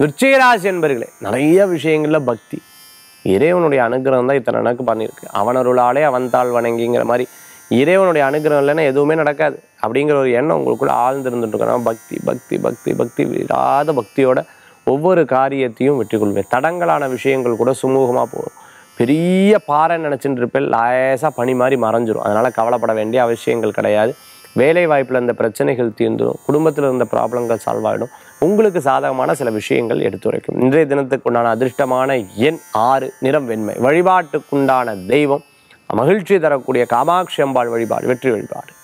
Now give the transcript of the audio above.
விருச்சிகராசி என்பர்களே நிறைய விஷயங்களில் பக்தி இறைவனுடைய அனுகிரகம் தான் இத்தனை எனக்கு பண்ணியிருக்கு அவனருளாலே அவன் தாள் வணங்கிங்கிற மாதிரி இறைவனுடைய அனுகிரகம் இல்லைன்னா எதுவுமே நடக்காது அப்படிங்கிற ஒரு எண்ணம் உங்களுக்குள்ள ஆழ்ந்திருந்துட்டு இருக்கணும் பக்தி பக்தி பக்தி பக்தி விடாத பக்தியோட ஒவ்வொரு காரியத்தையும் வெற்றி கொள்வேன் தடங்கலான விஷயங்கள் கூட சுமூகமாக போகும் பெரிய பாறை நினச்சிட்டு இருப்பேன் லேசாக பனி மாதிரி மறைஞ்சிரும் அதனால் கவலைப்பட வேண்டிய அவசியங்கள் கிடையாது வேலை வாய்ப்பில் இருந்த பிரச்சனைகள் தீர்ந்துடும் குடும்பத்தில் இருந்த ப்ராப்ளங்கள் சால்வ் ஆகிடும் உங்களுக்கு சாதகமான சில விஷயங்கள் எடுத்துரைக்கும் இன்றைய தினத்துக்கு உண்டான அதிர்ஷ்டமான எண் ஆறு நிறம் வெண்மை வழிபாட்டுக்குண்டான தெய்வம் மகிழ்ச்சி தரக்கூடிய காமாட்சி அம்பாள் வழிபாடு வெற்றி வழிபாடு